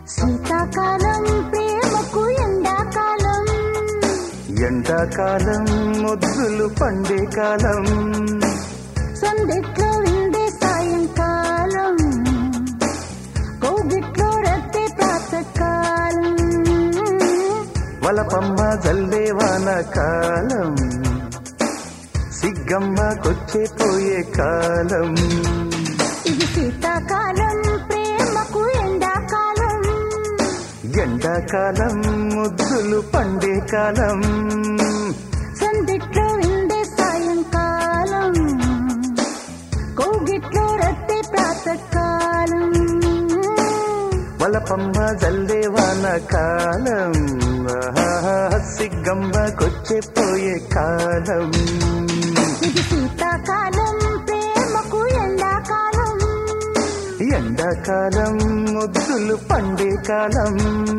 శీతాకాలం ప్రేమకు ఎండాకాలం ఎండాకాలం ముద్దులు పండే కాలం సందిట్లో విందే సాయంకాలం కోగిట్లో రద్దే ప్రాతకాలం వలపమ్మ జల్లే వాన కాలం సిగ్గమ్మ కొచ్చే పోయే కాలం ఇది శీతాకాలం ప్రేమకు ఎండాకాలం ఎండాకాలం ముద్దులు పండే కాలం సందిట్లో విందే సాయంకాలం కోగిట్లో రద్దే ప్రాతకాలం వలపమ్మ జల్లే వాన కాలం ఆహా, సిగ్గమ్మ కొచ్చే పోయే కాలం ఇది శీతాకాలం ప్రేమకు ఎండాకాలం ఎండాకాలం ముద్దులు పండే కాలం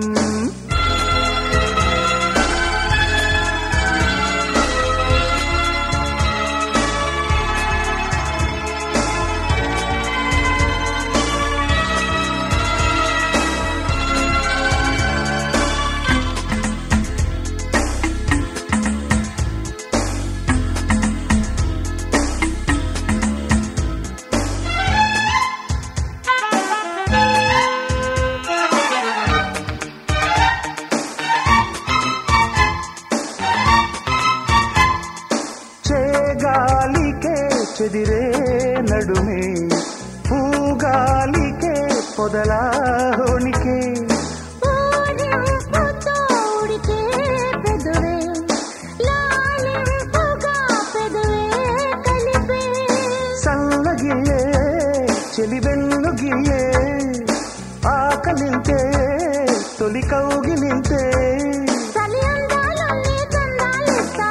చేగాలికే చెదిరే నడుమే పూగాలికే పొదలాహోనికే ఊరింపుతో ఉడికే పెదవే, లాలింపుగా పెదవే కలిపే. సల్లగియే చెలివెల్లుగియే ఆకలింతే తొలి కౌగిలింతే చలి అందాలన్నీ దండాలిస్తా.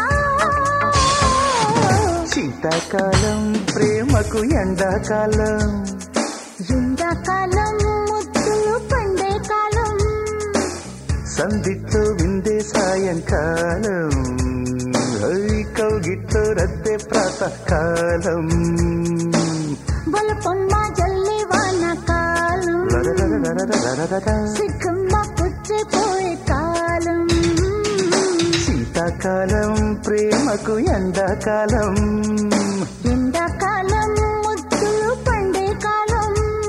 శీతాకాలం ప్రేమకు ఎండాకాలం ఎండాకాలం ముద్దులు పండే కాలం సందిట్లో విందే సాయంకాలం హై కౌగిట్లో రద్దే ప్రాతకాలం బొలపొన్న జల్లి వాన కాలం లరలరలరలరలర. సిగ్గమ్మ పుచ్చిపోయే కాలం శీతాకాలం ప్రేమకు ఎండాకాలం ఎండాకాలం ముద్దులు పండే కాలం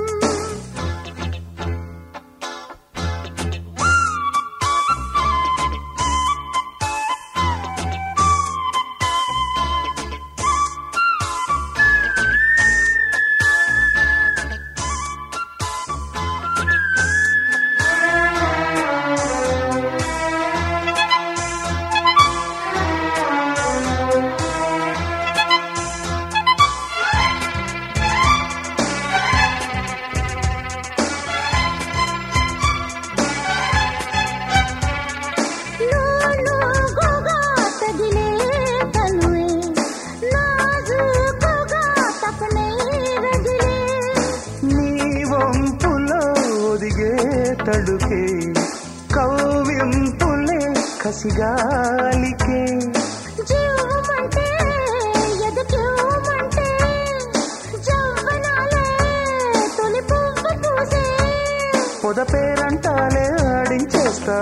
నూనూగుగా తగిలే తనువే, నాజూకుగా తపనై రగిలే. నీ వంపులో ఒదిగే తడుకే కవ్వింపులే కసిగాలికే జీవమంటే ఎదకేమంటే జవ్వనాలే తొలి పువ్వు పూసే. పొద పేరంటాలే ఆడించేస్తా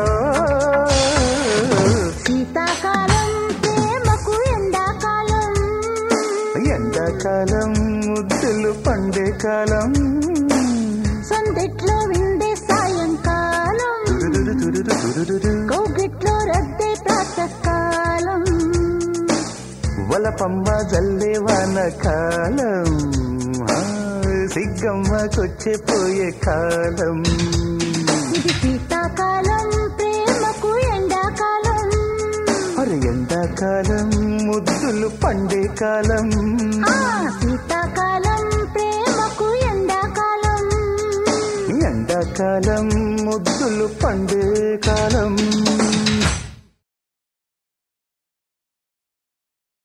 శీతాకాలం ప్రేమకు ఎండాకాలం ఎండాకాలం ముద్దులు పండే కాలం సందిట్లో విందే సాయంకాలం తురుదురు తురుదు తురుదురు. కౌగిట్లో రద్దే ప్రాతకాలం వలపమ్మ జల్లే వాన కాలం ఆ, సిగ్గమ్మ కొచ్చే పోయే కాలం ఇది శీతాకాలం ప్రేమకు ఎండాకాలం అరే ఎండాకాలం ముద్దులు పండే కాలం ఆ శీతాకాలం ప్రేమకు ఎండాకాలం ఎండాకాలం ముద్దులు పండే కాలం